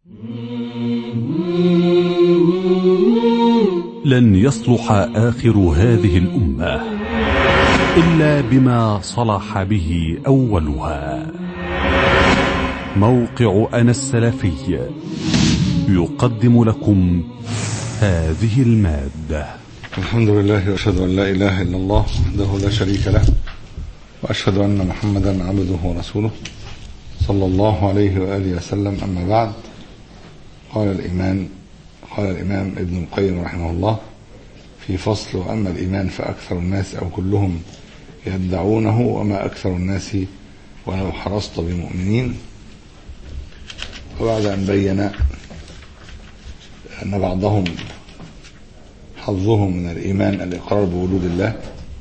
لن يصلح آخر هذه الأمة إلا بما صلح به أولها موقع أنا السلفي يقدم لكم هذه المادة الحمد لله واشهد ان لا اله الا الله وحده لا شريك له واشهد ان محمدا عبده ورسوله صلى الله عليه واله وسلم اما بعد قال الامام قال الامام ابن القيم رحمه الله في فصل واما الايمان فاكثر الناس او كلهم يدعونه وما اكثر الناس ولو حرصت بمؤمنين وبعد ان بين ان بعضهم حظهم من الإيمان الإقرار بوجود الله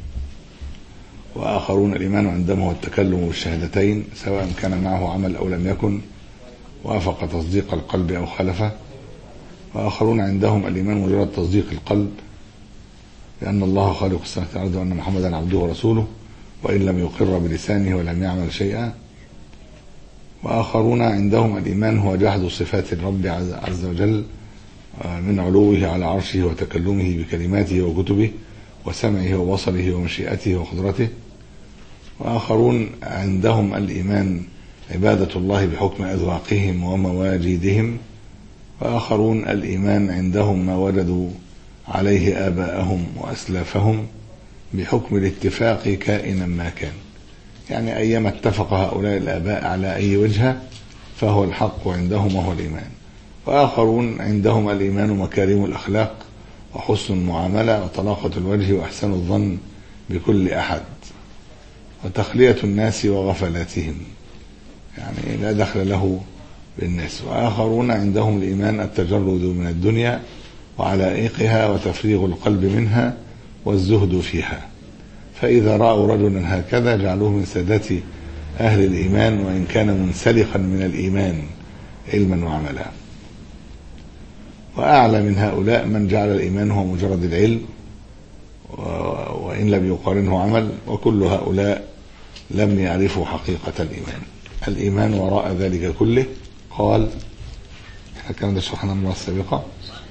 وآخرون الإيمان عندهم هو التكلم بالشهادتين سواء كان معه عمل أو لم يكن وافق تصديق القلب أو خلفه وآخرون عندهم الإيمان مجرد تصديق القلب لأن الله خالق السماوات والأرض وأن محمدا عبده ورسوله وإن لم يقر بلسانه ولم يعمل شيئا وآخرون عندهم الإيمان هو جحد صفات الرب عز وجل من علوه على عرشه وتكلمه بكلماته وكتبه وسمعه وبصره ومشيئته وقدرته وآخرون عندهم الإيمان عبادة الله بحكم أذواقهم ومواجيدهم وآخرون الإيمان عندهم ما وجدوا عليه آباءهم وأسلافهم بحكم الاتفاق كائنا ما كان يعني أيما اتفق هؤلاء الآباء على أي وجهة فهو الحق عندهم وهو الإيمان وآخرون عندهم الإيمان مكارم الأخلاق وحسن المعاملة وطلاقة الوجه وأحسن الظن بكل أحد وتخلية الناس وغفلاتهم يعني لا دخل له بالناس وآخرون عندهم الإيمان التجرد من الدنيا وعلائقها وتفريغ القلب منها والزهد فيها فإذا رأوا رجلا هكذا جعلوه من سادات أهل الإيمان وإن كان منسلخا من الإيمان علما وعملا وأعلى من هؤلاء من جعل الإيمان هو مجرد العلم وإن لم يقارنه عمل وكل هؤلاء لم يعرفوا حقيقة الإيمان الإيمان وراء ذلك كله قال احنا كان ده شرحنا المرة السابقة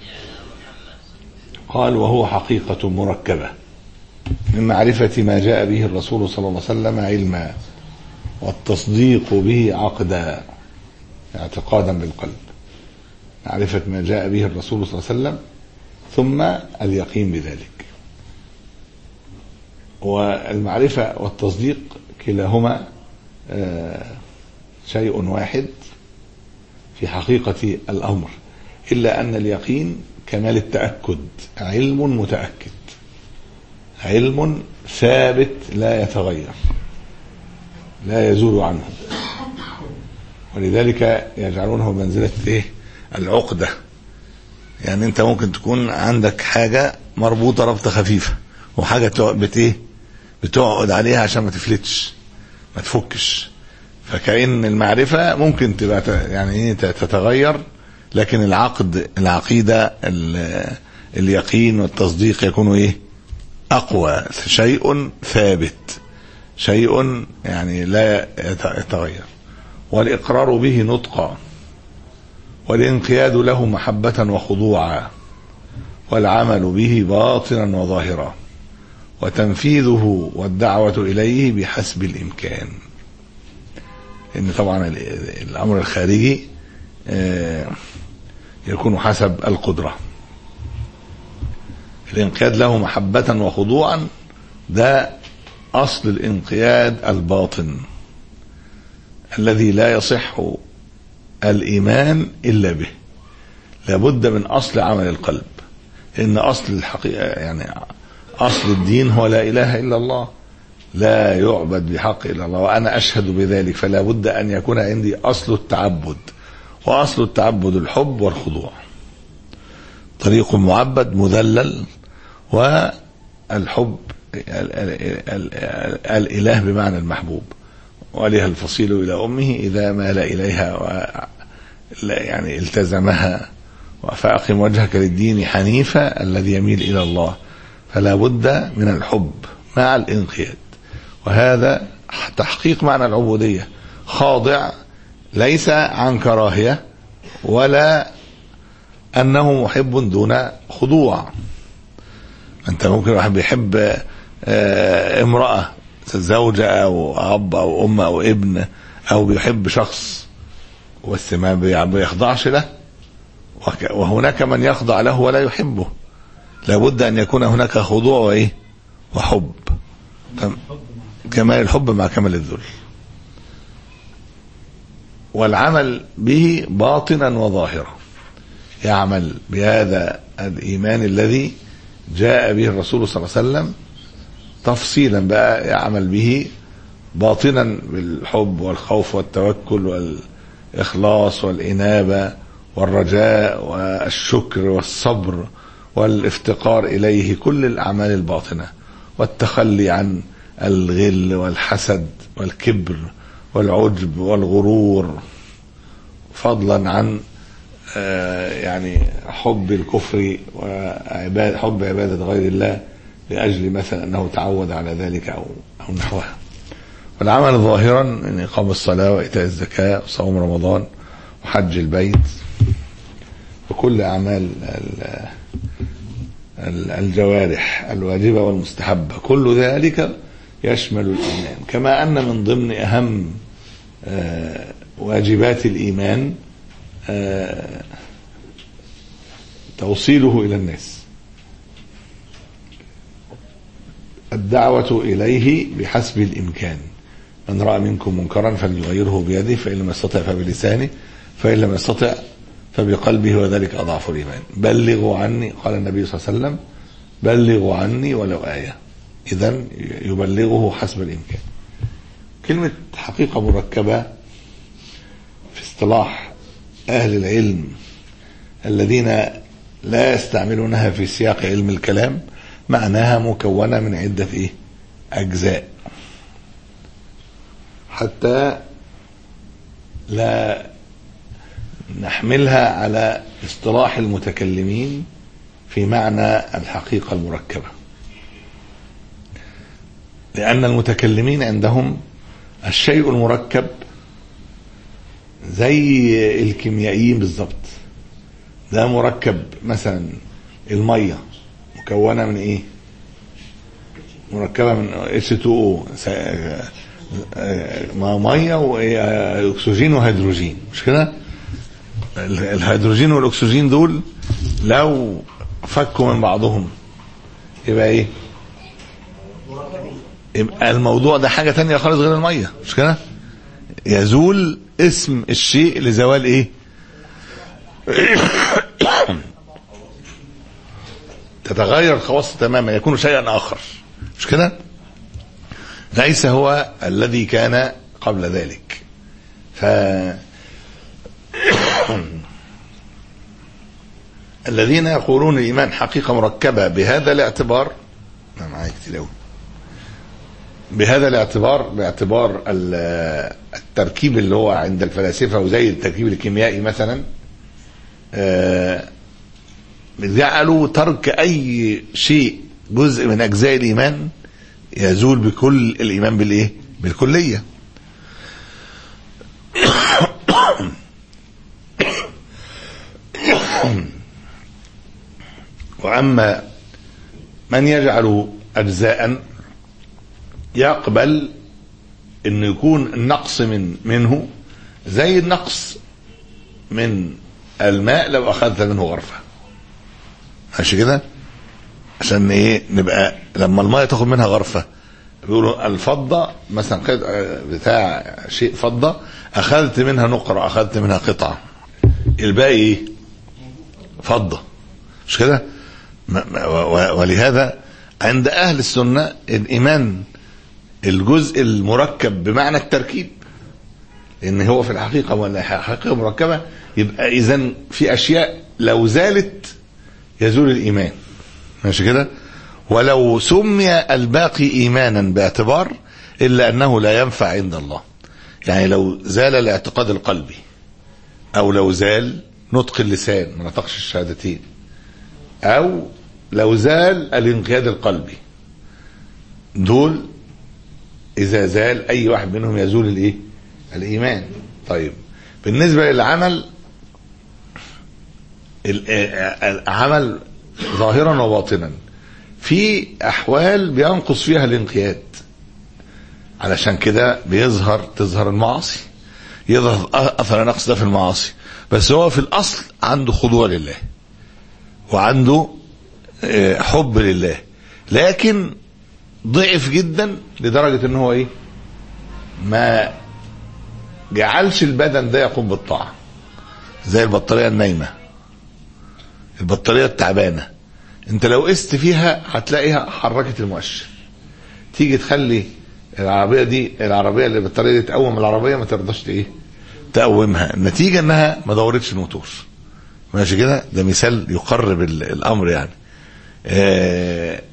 قال وهو حقيقة مركبة من معرفة ما جاء به الرسول صلى الله عليه وسلم علما والتصديق به عقدا اعتقادا بالقلب معرفة ما جاء به الرسول صلى الله عليه وسلم ثم اليقين بذلك والمعرفة والتصديق كلاهما شيء واحد في حقيقة الأمر إلا أن اليقين كمال التأكد علم متأكد علم ثابت لا يتغير لا يزول عنه ولذلك يجعلونه بمنزلة ايه العقدة يعني انت ممكن تكون عندك حاجة مربوطة ربطة خفيفة وحاجة بت ايه بتقعد عليها عشان ما تفلتش ما تفكش فكأن المعرفة ممكن تبقى يعني ايه تتغير لكن العقد العقيدة اليقين والتصديق يكونوا ايه اقوى شيء ثابت شيء يعني لا يتغير والاقرار به نطقا والانقياد له محبة وخضوعا والعمل به باطنا وظاهرا وتنفيذه والدعوة إليه بحسب الإمكان إن طبعا الأمر الخارجي يكون حسب القدرة الانقياد له محبة وخضوعا ده أصل الانقياد الباطن الذي لا يصح الإيمان إلا به لابد من أصل عمل القلب إن أصل الحقيقة يعني أصل الدين هو لا إله إلا الله لا يعبد بحق إلا الله وأنا أشهد بذلك فلا بد أن يكون عندي أصل التعبد وأصل التعبد الحب والخضوع طريق معبد مذلل والحب الإله بمعنى المحبوب ولها الفصيل إلى أمه إذا مال إليها و يعني التزمها فأقم وجهك للدين حنيفا الذي يميل إلى الله فلا بد من الحب مع الانقياد وهذا تحقيق معنى العبودية خاضع ليس عن كراهية ولا انه محب دون خضوع انت ممكن واحد بيحب آه، امراه زوجة او اب او ام او ابن او بيحب شخص بس ما بي- بيخضعش له وك- وهناك من يخضع له ولا يحبه لابد ان يكون هناك خضوع وايه وحب كم- كمال الحب مع كمال الذل والعمل به باطنا وظاهرا يعمل بهذا الايمان الذي جاء به الرسول صلى الله عليه وسلم تفصيلا بقى يعمل به باطنا بالحب والخوف والتوكل والاخلاص والانابه والرجاء والشكر والصبر والافتقار اليه كل الاعمال الباطنه والتخلي عن الغل والحسد والكبر والعجب والغرور فضلا عن آه، يعني حب الكفر وعباد حب عبادة غير الله لأجل مثلا أنه تعود على ذلك أو أو نحوها والعمل ظاهرا من إقام الصلاة وإيتاء الزكاة وصوم رمضان وحج البيت وكل أعمال ال- ال- الجوارح الواجبة والمستحبة كل ذلك يشمل الإيمان كما أن من ضمن أهم آه، واجبات الإيمان آه، توصيله إلى الناس الدعوة إليه بحسب الإمكان من رأى منكم منكرا فليغيره بيده فإن لم يستطع فبلسانه فإن لم يستطع فبقلبه وذلك أضعف الإيمان بلغوا عني قال النبي صلى الله عليه وسلم بلغوا عني ولو آية إذا يبلغه حسب الإمكان كلمة حقيقة مركبة في اصطلاح أهل العلم الذين لا يستعملونها في سياق علم الكلام معناها مكونة من عدة إيه؟ أجزاء حتى لا نحملها على اصطلاح المتكلمين في معنى الحقيقة المركبة لأن المتكلمين عندهم الشيء المركب زي الكيميائيين بالظبط ده مركب مثلا الميه مكونه من ايه مركبه من H2O س- آه، ما ميه واكسجين وهيدروجين مش كده ال- الهيدروجين والاكسجين دول لو فكوا من بعضهم يبقى ايه يبقى الموضوع ده حاجه تانية خالص غير الميه مش كده يزول اسم الشيء لزوال ايه تتغير خواصه تماما يكون شيئا اخر مش كده ليس هو الذي كان قبل ذلك ف الذين يقولون الايمان حقيقه مركبه بهذا الاعتبار انا معايا كتير أوي. بهذا الاعتبار باعتبار ال- التركيب اللي هو عند الفلاسفه وزي التركيب الكيميائي مثلا آه، جعلوا ترك اي شيء جزء من اجزاء الايمان يزول بكل الايمان بالايه؟ بالكليه. واما من يجعل اجزاء يقبل انه يكون النقص من منه زي النقص من الماء لو اخذت منه غرفه ماشي كده عشان ايه نبقى لما الماء تاخد منها غرفه بيقولوا الفضه مثلا قط- بتاع شيء فضه اخذت منها نقره اخذت منها قطعه الباقي ايه فضه مش كده م- م- و- ولهذا عند اهل السنه الايمان الجزء المركب بمعنى التركيب لان هو في الحقيقه ولا حقيقه مركبه يبقى اذا في اشياء لو زالت يزول الايمان ماشي كده ولو سمي الباقي ايمانا باعتبار الا انه لا ينفع عند الله يعني لو زال الاعتقاد القلبي او لو زال نطق اللسان ما نطقش الشهادتين او لو زال الانقياد القلبي دول اذا زال اي واحد منهم يزول الايه الايمان طيب بالنسبه للعمل ال- آه، عمل ظاهرا وباطنا في احوال بينقص فيها الانقياد علشان كده بيظهر تظهر المعاصي يظهر اثر نقص ده في المعاصي بس هو في الاصل عنده خضوع لله وعنده آه، حب لله لكن ضعف جدا لدرجة ان هو ايه ما جعلش البدن ده يقوم بالطاعة زي البطارية النايمة البطارية التعبانة انت لو قست فيها هتلاقيها حركت المؤشر تيجي تخلي العربية دي العربية اللي البطارية دي تقوم العربية ما ترضاش ايه تقومها النتيجة انها ما دورتش الموتور ماشي كده ده مثال يقرب ال- الامر يعني آه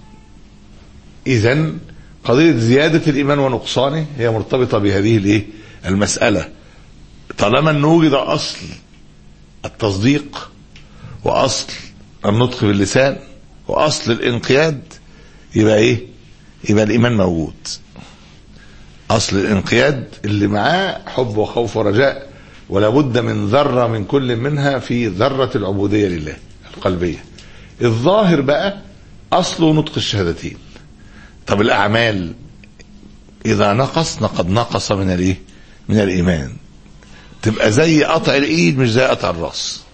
اذا قضية زيادة الايمان ونقصانه هي مرتبطة بهذه الايه المسألة طالما ان وجد اصل التصديق واصل النطق باللسان واصل الانقياد يبقى ايه يبقى الايمان موجود اصل الانقياد اللي معاه حب وخوف ورجاء ولا بد من ذره من كل منها في ذره العبوديه لله القلبيه الظاهر بقى اصله نطق الشهادتين طب الاعمال اذا نقص قد نقص من الايه من الايمان تبقى زي قطع الايد مش زي قطع الراس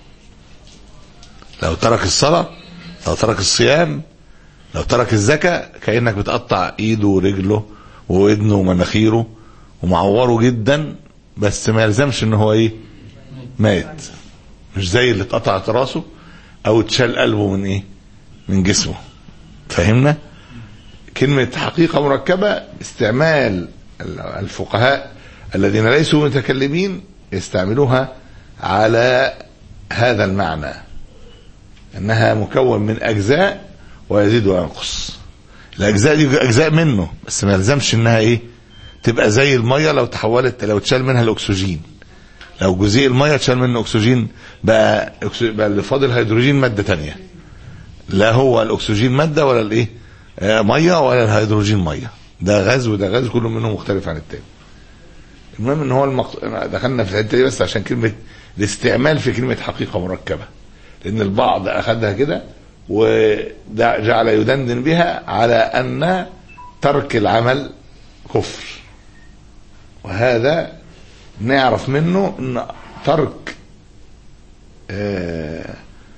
لو ترك الصلاه لو ترك الصيام لو ترك الزكاه كانك بتقطع ايده ورجله وودنه ومناخيره ومعوره جدا بس ما يلزمش ان هو ايه مات مش زي اللي اتقطعت راسه او اتشال قلبه من ايه من جسمه فهمنا كلمة حقيقة مركبة استعمال الفقهاء الذين ليسوا متكلمين يستعملوها على هذا المعنى انها مكون من اجزاء ويزيد وينقص الاجزاء دي اجزاء منه بس ما يلزمش انها ايه تبقى زي الميه لو تحولت لو اتشال منها الاكسجين لو جزيء الميه اتشال منه اكسجين بقى أكسو- بقى اللي فاضل هيدروجين ماده تانية لا هو الاكسجين ماده ولا الايه آه، ميه ولا الهيدروجين ميه ده غاز وده غاز كل منهم مختلف عن التاني المهم ان هو المق... دخلنا في الحته دي بس عشان كلمه الاستعمال في كلمه حقيقه مركبه لان البعض اخذها كده وجعل يدندن بها على ان ترك العمل كفر وهذا نعرف منه ان ترك آه،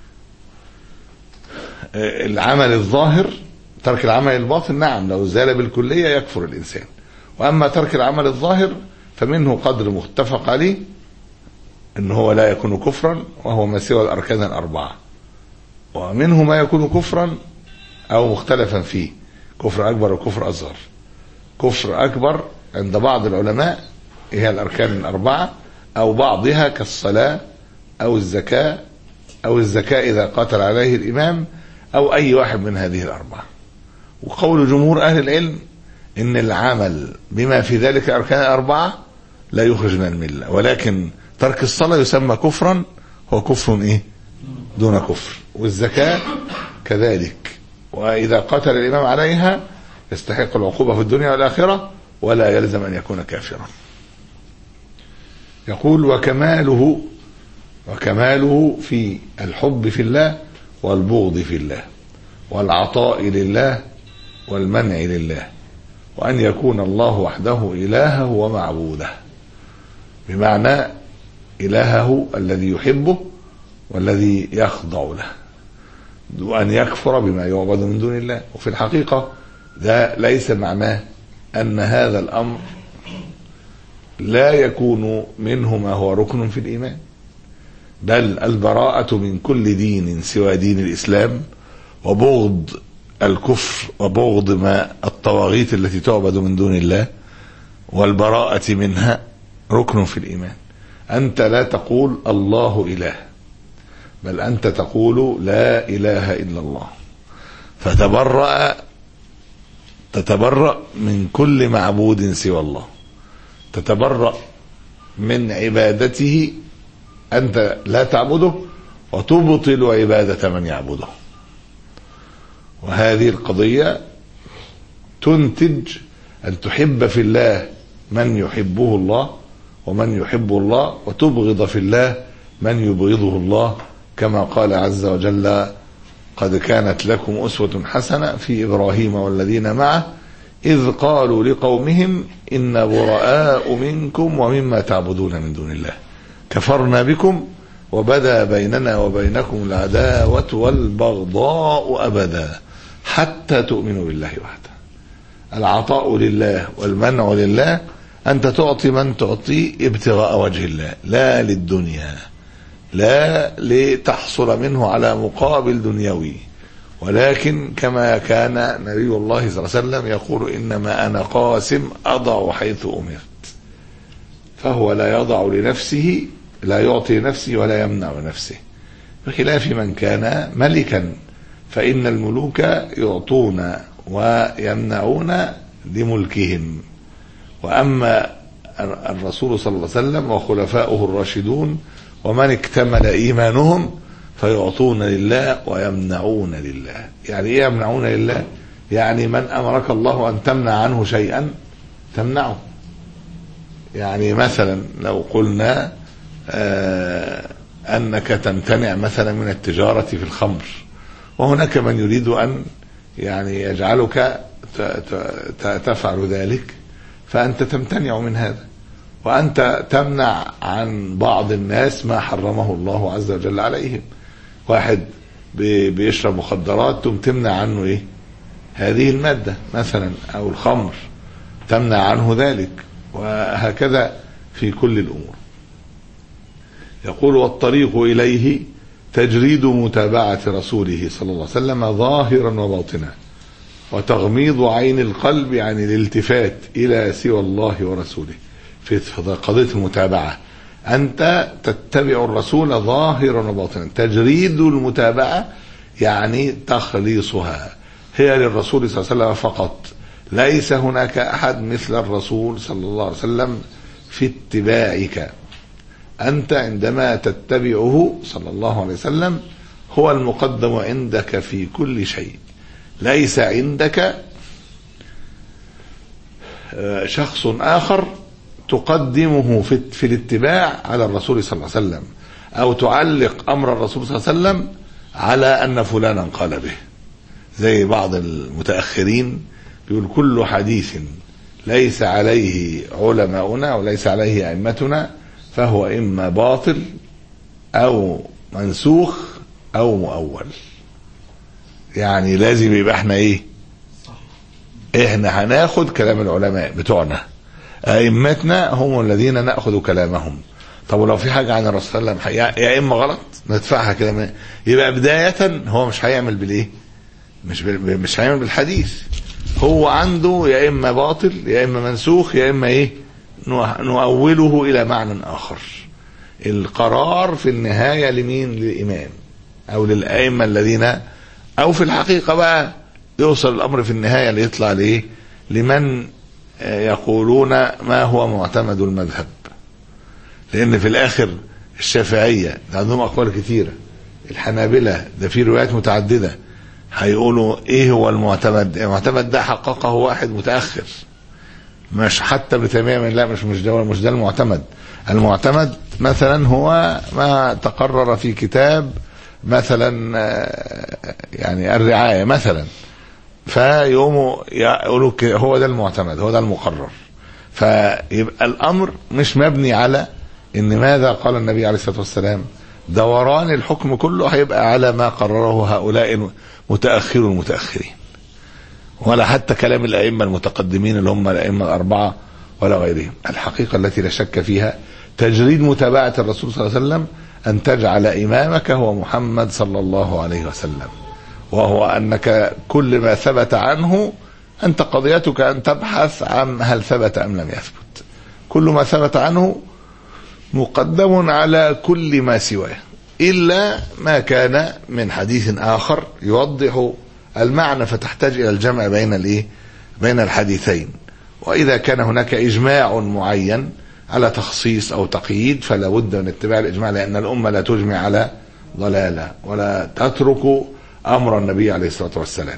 آه، العمل الظاهر ترك العمل الباطن نعم لو زال بالكلية يكفر الإنسان وأما ترك العمل الظاهر فمنه قدر متفق عليه ان هو لا يكون كفرا وهو ما سوى الاركان الاربعه ومنه ما يكون كفرا او مختلفا فيه كفر اكبر وكفر اصغر كفر اكبر عند بعض العلماء هي الاركان الاربعه او بعضها كالصلاه او الزكاه او الزكاه اذا قاتل عليه الامام او اي واحد من هذه الاربعه وقول جمهور اهل العلم ان العمل بما في ذلك الاركان الاربعه لا يخرج من المله ولكن ترك الصلاه يسمى كفرا هو كفر ايه دون كفر والزكاه كذلك واذا قتل الامام عليها يستحق العقوبه في الدنيا والاخره ولا يلزم ان يكون كافرا يقول وكماله وكماله في الحب في الله والبغض في الله والعطاء لله والمنع لله وأن يكون الله وحده إلهه ومعبوده بمعنى إلهه الذي يحبه والذي يخضع له وأن يكفر بما يعبد من دون الله وفي الحقيقة ده ليس معناه أن هذا الأمر لا يكون منه ما هو ركن في الإيمان بل البراءة من كل دين سوى دين الإسلام وبغض الكفر وبغض ما الطواغيت التي تعبد من دون الله والبراءة منها ركن في الإيمان أنت لا تقول الله إله بل أنت تقول لا إله إلا الله فتبرأ تتبرأ من كل معبود سوى الله تتبرأ من عبادته أنت لا تعبده وتبطل عبادة من يعبده وهذه القضية تنتج أن تحب في الله من يحبه الله ومن يحب الله وتبغض في الله من يبغضه الله كما قال عز وجل قد كانت لكم أسوة حسنة في إبراهيم والذين معه إذ قالوا لقومهم إن براء منكم ومما تعبدون من دون الله كفرنا بكم وبدا بيننا وبينكم العداوة والبغضاء أبدا حتى تؤمنوا بالله وحده العطاء لله والمنع لله أنت تعطي من تعطي ابتغاء وجه الله لا للدنيا لا لتحصل منه على مقابل دنيوي ولكن كما كان نبي الله صلى الله عليه وسلم يقول إنما أنا قاسم أضع حيث أمرت فهو لا يضع لنفسه لا يعطي نفسه ولا يمنع نفسه بخلاف من كان ملكا فإن الملوك يعطون ويمنعون لملكهم وأما الرسول صلى الله عليه وسلم وخلفاؤه الراشدون ومن اكتمل إيمانهم فيعطون لله ويمنعون لله يعني إيه يمنعون لله يعني من أمرك الله أن تمنع عنه شيئا تمنعه يعني مثلا لو قلنا آه أنك تمتنع مثلا من التجارة في الخمر وهناك من يريد أن يعني يجعلك تفعل ذلك فأنت تمتنع من هذا وأنت تمنع عن بعض الناس ما حرمه الله عز وجل عليهم واحد بيشرب مخدرات ثم تمنع عنه ايه هذه المادة مثلا او الخمر تمنع عنه ذلك وهكذا في كل الامور يقول والطريق اليه تجريد متابعة رسوله صلى الله عليه وسلم ظاهرا وباطنا وتغميض عين القلب عن الالتفات الى سوى الله ورسوله في قضية المتابعة أنت تتبع الرسول ظاهرا وباطنا تجريد المتابعة يعني تخليصها هي للرسول صلى الله عليه وسلم فقط ليس هناك أحد مثل الرسول صلى الله عليه وسلم في اتباعك أنت عندما تتبعه صلى الله عليه وسلم هو المقدم عندك في كل شيء ليس عندك شخص آخر تقدمه في, في الاتباع على الرسول صلى الله عليه وسلم او تعلق امر الرسول صلى الله عليه وسلم على ان فلانا قال به زي بعض المتاخرين بيقول كل حديث ليس عليه علماؤنا وليس عليه ائمتنا فهو اما باطل او منسوخ او مؤول يعني لازم يبقى احنا ايه احنا هناخد كلام العلماء بتوعنا ائمتنا هم الذين ناخذ كلامهم طب ولو في حاجه عن الرسول صلى الله عليه وسلم يا اما غلط ندفعها كده يبقى بدايه هو مش هيعمل بالايه مش مش هيعمل بالحديث هو عنده يا اما باطل يا اما منسوخ يا اما ايه نؤوله الى معنى اخر القرار في النهايه لمين للامام او للائمه الذين او في الحقيقه بقى يوصل الامر في النهايه ليطلع لايه لمن يقولون ما هو معتمد المذهب لان في الاخر الشافعيه عندهم اقوال كثيره الحنابله ده في روايات متعدده هيقولوا ايه هو المعتمد المعتمد ده حققه واحد متاخر مش حتى ابن تيميه من لا مش مش ده مش ده المعتمد المعتمد مثلا هو ما تقرر في كتاب مثلا يعني الرعايه مثلا فيقوموا يقولوا هو ده المعتمد هو ده المقرر فيبقى الامر مش مبني على ان ماذا قال النبي عليه الصلاه والسلام دوران الحكم كله هيبقى على ما قرره هؤلاء متاخر المتاخرين ولا حتى كلام الائمه المتقدمين اللي هم الائمه الاربعه ولا غيرهم الحقيقه التي لا شك فيها تجريد متابعه الرسول صلى الله عليه وسلم ان تجعل امامك هو محمد صلى الله عليه وسلم وهو انك كل ما ثبت عنه انت قضيتك ان تبحث عن هل ثبت ام لم يثبت كل ما ثبت عنه مقدم على كل ما سواه الا ما كان من حديث اخر يوضح المعنى فتحتاج الى الجمع بين الايه بين الحديثين واذا كان هناك اجماع معين على تخصيص او تقييد فلا بد من اتباع الاجماع لان الامه لا تجمع على ضلاله ولا تترك امر النبي عليه الصلاه والسلام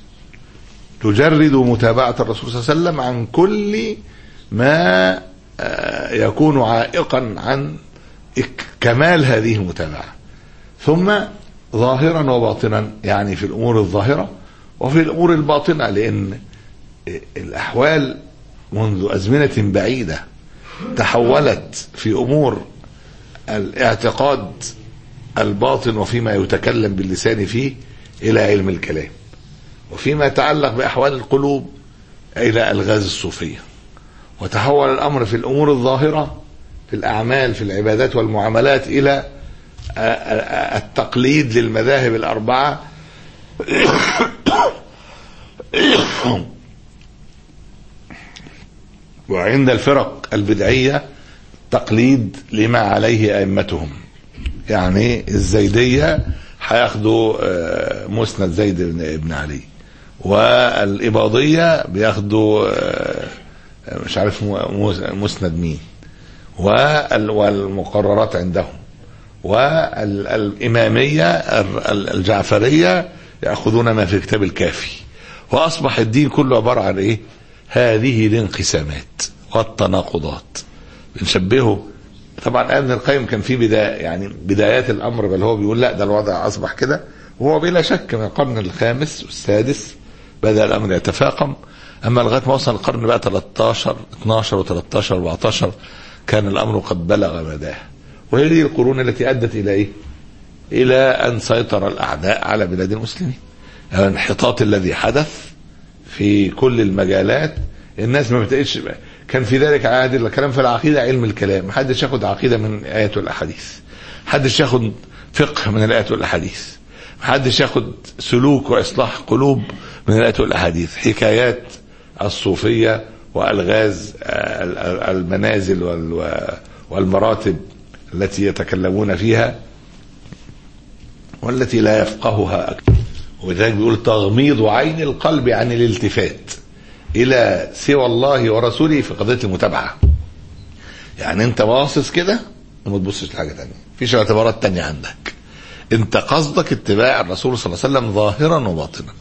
تجرد متابعه الرسول صلى الله عليه وسلم عن كل ما يكون عائقا عن كمال هذه المتابعه ثم ظاهرا وباطنا يعني في الامور الظاهره وفي الامور الباطنه لان الاحوال منذ ازمنه بعيده تحولت في امور الاعتقاد الباطن وفيما يتكلم باللسان فيه الى علم الكلام وفيما يتعلق باحوال القلوب الى الغاز الصوفيه وتحول الامر في الامور الظاهره في الاعمال في العبادات والمعاملات الى التقليد للمذاهب الاربعه وعند الفرق البدعيه تقليد لما عليه ائمتهم يعني الزيديه هياخدوا مسند زيد بن علي والإباضية بياخدوا مش عارف مسند مين والمقررات عندهم والإمامية الجعفرية يأخذون ما في كتاب الكافي وأصبح الدين كله عبارة عن إيه هذه الانقسامات والتناقضات بنشبهه طبعا ابن القيم كان في بداية يعني بدايات الأمر بل هو بيقول لا ده الوضع أصبح كده وهو بلا شك من القرن الخامس والسادس بدأ الأمر يتفاقم أما لغاية ما وصل القرن بقى 13 12 و13 14 كان الأمر قد بلغ مداه وهذه القرون التي أدت إلى إيه؟ إلى أن سيطر الأعداء على بلاد المسلمين الانحطاط الذي حدث في كل المجالات الناس ما بتقتش كان في ذلك عهد الكلام في العقيدة علم الكلام محدش ياخد عقيدة من الآيات والأحاديث محدش ياخد فقه من الآيات والأحاديث محدش ياخد سلوك واصلاح قلوب من الايات والاحاديث حكايات الصوفيه والغاز المنازل والمراتب التي يتكلمون فيها والتي لا يفقهها أكثر ولذلك بيقول تغميض عين القلب عن الالتفات الى سوى الله ورسوله في قضيه المتابعه يعني انت باصص كده وما تبصش لحاجه ثانيه مفيش اعتبارات تانية عندك انت قصدك اتباع الرسول صلى الله عليه وسلم ظاهرا وباطنا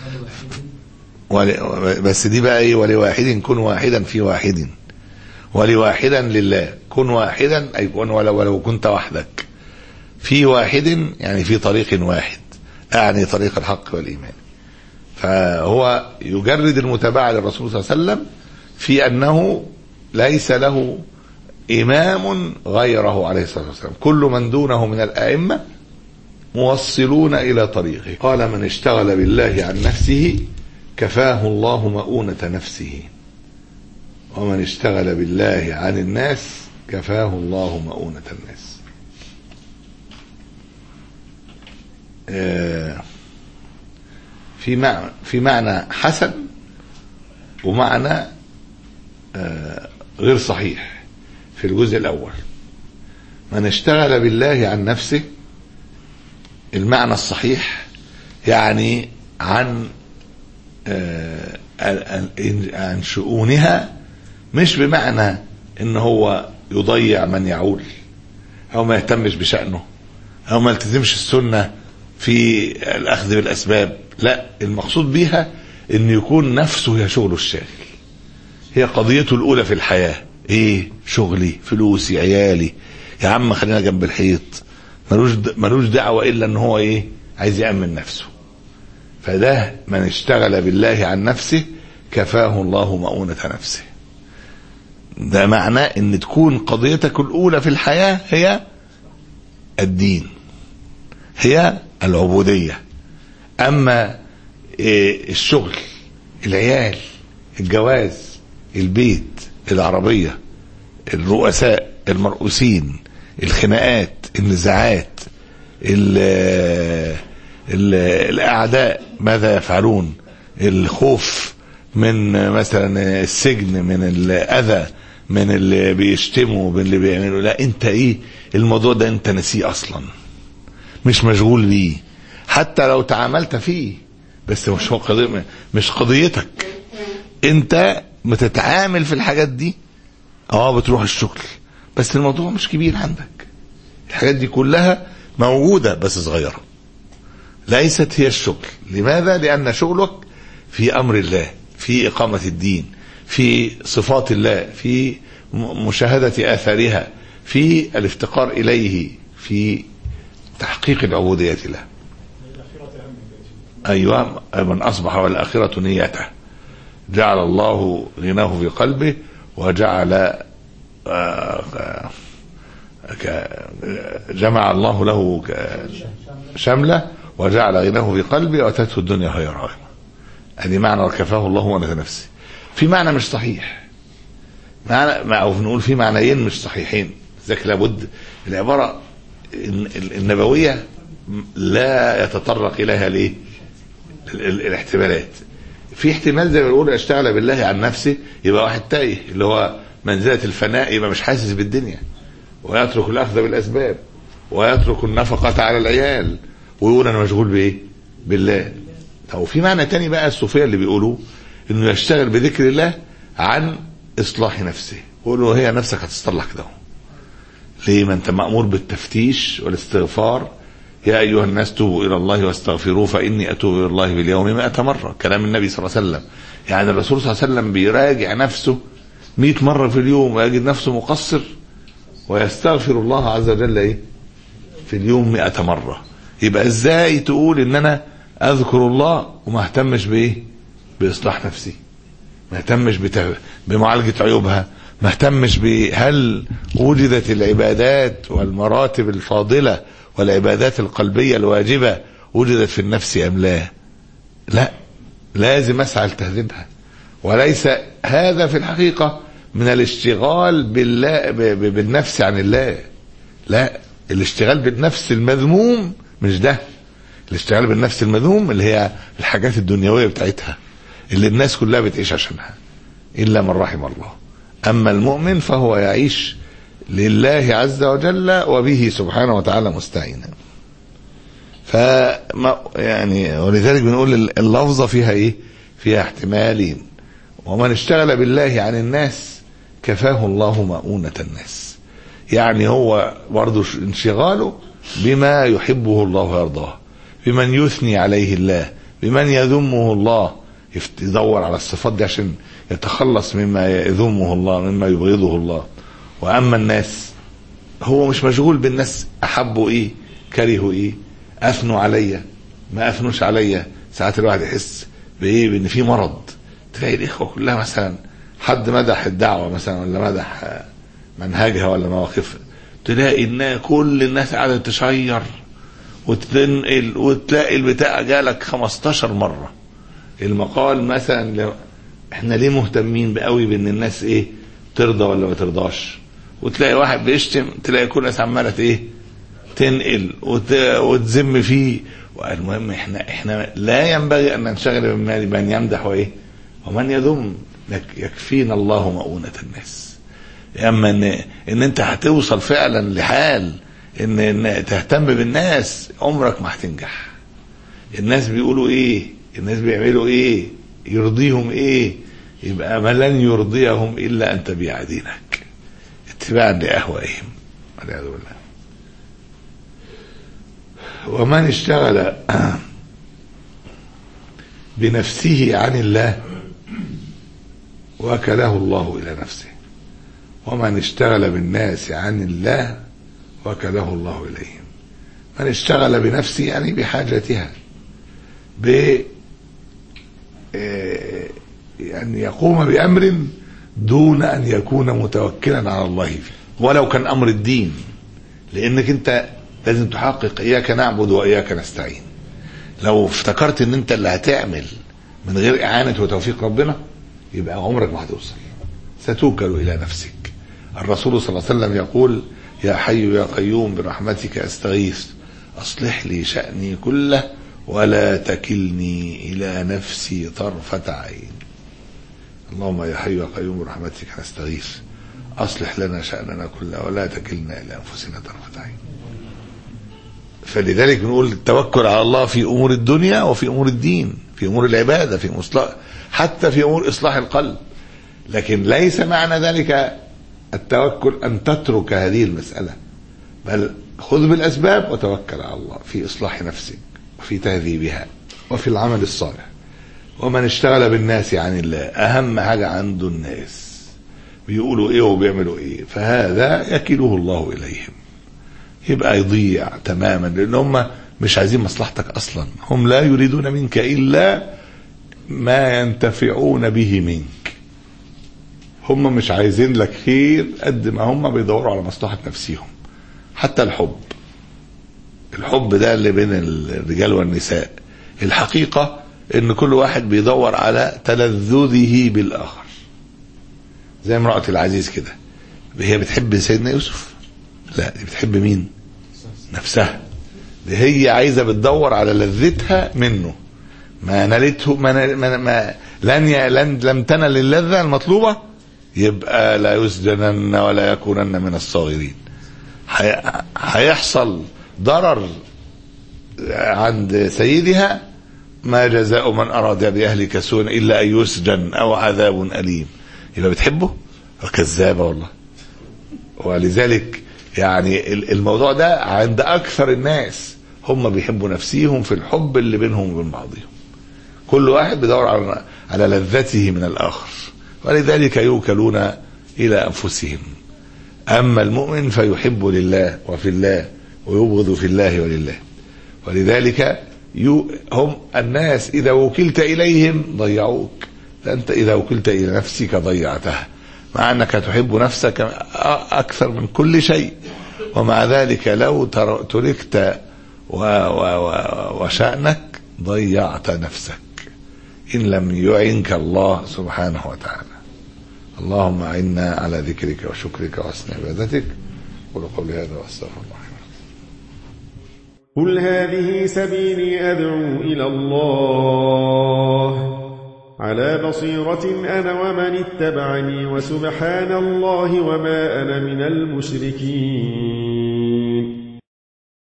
ول... بس دي بقى ايه ولواحد كن واحدا في واحد ولواحدا لله كن واحدا اي كن ولو, ولو كنت وحدك في واحد يعني في طريق واحد اعني طريق الحق والايمان فهو يجرد المتابعه للرسول صلى الله عليه وسلم في انه ليس له امام غيره عليه الصلاه والسلام كل من دونه من الائمه موصلون الى طريقه قال من اشتغل بالله عن نفسه كفاه الله مؤونه نفسه ومن اشتغل بالله عن الناس كفاه الله مؤونه الناس في معنى في معنى حسن ومعنى غير صحيح في الجزء الاول من اشتغل بالله عن نفسه المعنى الصحيح يعني عن عن شؤونها مش بمعنى ان هو يضيع من يعول او ما يهتمش بشأنه او ما يلتزمش السنة في الاخذ بالاسباب لا المقصود بيها ان يكون نفسه هي شغله الشاغل هي قضيته الاولى في الحياة ايه شغلي فلوسي عيالي يا عم خلينا جنب الحيط ملوش ملوش دعوة الا ان هو ايه عايز يأمن نفسه فده من اشتغل بالله عن نفسه كفاه الله مؤونة نفسه ده معناه ان تكون قضيتك الاولى في الحياة هي الدين هي العبودية اما إيه الشغل العيال الجواز البيت العربية الرؤساء المرؤوسين الخناقات النزاعات ال ال الاعداء ماذا يفعلون الخوف من مثلا السجن من الاذى من اللي بيشتموا من اللي بيعملوا لا انت ايه الموضوع ده انت نسيه اصلا مش مشغول بيه حتى لو تعاملت فيه بس مش هو قضية مش قضيتك انت بتتعامل في الحاجات دي اه بتروح الشغل بس الموضوع مش كبير عندك الحاجات دي كلها موجودة بس صغيرة ليست هي الشغل لماذا لأن شغلك في أمر الله في إقامة الدين في صفات الله في مشاهدة آثارها في الافتقار إليه في تحقيق تحقيق العبودية له أيوة من أصبح والآخرة نيته جعل الله غناه في قلبه وجعل آه، آه، ك- جمع الله له ك- شمله وجعل غناه في قلبه واتته الدنيا خير رغمه ادي معنى كفاه الله ونة نفسه في معنى مش صحيح معنى ما او نقول في معنيين مش صحيحين ذاك لابد العباره الن- النبويه لا يتطرق اليها ليه ال- ال- الاحتمالات في احتمال زي ما بنقول اشتغل بالله عن نفسه يبقى واحد تايه اللي هو منزله الفناء يبقى مش حاسس بالدنيا ويترك الاخذ بالاسباب ويترك النفقه على العيال ويقول انا مشغول بايه؟ بالله طب وفي معنى تاني بقى الصوفيه اللي بيقولوه انه يشتغل بذكر الله عن اصلاح نفسه يقولوا هي نفسك هتصلح كده اهو. ليه ما انت مامور بالتفتيش والاستغفار يا ايها الناس توبوا الى الله واستغفروه فاني اتوب الى الله باليوم مئة مره كلام النبي صلى الله عليه وسلم يعني الرسول صلى الله عليه وسلم بيراجع نفسه مئة مره في اليوم ويجد نفسه مقصر ويستغفر الله عز وجل ايه في اليوم مئة مرة يبقى ازاي تقول ان انا اذكر الله وما اهتمش بايه باصلاح نفسي ما اهتمش بت- بمعالجة عيوبها ما اهتمش بهل وجدت العبادات والمراتب الفاضلة والعبادات القلبية الواجبة وجدت في النفس ام لا لا لازم اسعى لتهذيبها وليس هذا في الحقيقة من الاشتغال بالله ب- ب- بالنفس عن الله لا الاشتغال بالنفس المذموم مش ده الاشتغال بالنفس المذموم اللي هي الحاجات الدنيوية بتاعتها اللي الناس كلها بتعيش عشانها إلا من رحم الله أما المؤمن فهو يعيش لله عز وجل وبه سبحانه وتعالى مستعينا فما يعني ولذلك بنقول اللفظة فيها ايه فيها احتمالين ومن اشتغل بالله عن الناس كفاه الله مؤونة الناس يعني هو برضه انشغاله بما يحبه الله ويرضاه بمن يثني عليه الله بمن يذمه الله يفت- يدور على الصفات دي عشان يتخلص مما يذمه الله مما يبغضه الله واما الناس هو مش مشغول بالناس احبوا ايه كرهوا ايه اثنوا عليا ما اثنوش عليا ساعات الواحد يحس بايه بان في مرض تلاقي الاخوه كلها مثلا حد مدح الدعوه مثلا ولا مدح آه، منهجها ولا مواقفها تلاقي ان كل الناس قاعده تشير وتنقل وتلاقي البتاع جالك 15 مره المقال مثلا لو احنا ليه مهتمين قوي بان الناس ايه ترضى ولا ما ترضاش وتلاقي واحد بيشتم تلاقي كل الناس عماله ايه تنقل وت... وتذم فيه المهم احنا احنا لا ينبغي ان ننشغل بما- بمن يمدح وايه ومن يذم لك- يكفينا الله مؤونة الناس اما ان ان انت هتوصل فعلا لحال ان, إن تهتم بالناس عمرك ما هتنجح الناس بيقولوا ايه الناس بيعملوا ايه يرضيهم ايه يبقى ما لن يرضيهم الا ان تبيع دينك اتباعا لاهوائهم والعياذ بالله ومن اشتغل بنفسه عن الله وكله الله الى نفسه ومن اشتغل بالناس عن الله وكله الله اليهم من اشتغل بنفسه يعني بحاجتها ب آه، يعني يقوم بامر دون ان يكون متوكلا على الله فيه ولو كان امر الدين لانك انت لازم تحقق اياك نعبد واياك نستعين لو افتكرت ان انت اللي هتعمل من غير اعانه وتوفيق ربنا يبقى عمرك ما هتوصل ستوكل الى نفسك الرسول صلى الله عليه وسلم يقول يا حي يا قيوم برحمتك استغيث اصلح لي شاني كله ولا تكلني الى نفسي طرفه عين اللهم يا حي يا قيوم برحمتك نستغيث اصلح لنا شاننا كله ولا تكلنا الى انفسنا طرفه عين فلذلك بنقول التوكل على الله في امور الدنيا وفي امور الدين في امور العباده في مصلح حتى في امور اصلاح القلب لكن ليس معنى ذلك التوكل ان تترك هذه المساله بل خذ بالاسباب وتوكل على الله في اصلاح نفسك وفي تهذيبها وفي العمل الصالح ومن اشتغل بالناس عن الله اهم حاجه عنده الناس بيقولوا ايه وبيعملوا ايه فهذا يكله الله اليهم يبقى يضيع تماما لان هم مش عايزين مصلحتك اصلا هم لا يريدون منك الا ما ينتفعون به منك هم مش عايزين لك خير قد ما هم بيدوروا على مصلحة نفسهم حتى الحب الحب ده اللي بين الرجال والنساء الحقيقة ان كل واحد بيدور على تلذذه بالاخر زي امرأة العزيز كده هي بتحب سيدنا يوسف لا دي بتحب مين نفسها دي هي عايزة بتدور على لذتها منه ما نالته ما, ما, ما لن, ي... لن لم تنل اللذة المطلوبة يبقى لا يسجنن ولا يكونن من الصاغرين هيحصل ضرر عند سيدها ما جزاء من أراد بأهلك سوءا إلا أن يسجن أو عذاب أليم يبقى بتحبه كذابة والله ولذلك يعني الموضوع ده عند أكثر الناس هم بيحبوا نفسيهم في الحب اللي بينهم وبين بعضهم كل واحد بيدور على على لذته من الآخر ولذلك يوكلون إلى أنفسهم أما المؤمن فيحب لله وفي الله ويبغض في الله ولله ولذلك هم الناس إذا وكلت إليهم ضيعوك أنت إذا وكلت إلى نفسك ضيعتها مع أنك تحب نفسك أكثر من كل شيء ومع ذلك لو تركت وشأنك ضيعت نفسك إن لم يعنك الله سبحانه وتعالى اللهم أعنا على ذكرك وشكرك وحسن عبادتك قل قولي هذا واستغفر الله قل هذه سبيلي أدعو إلى الله على بصيرة أنا ومن اتبعني وسبحان الله وما أنا من المشركين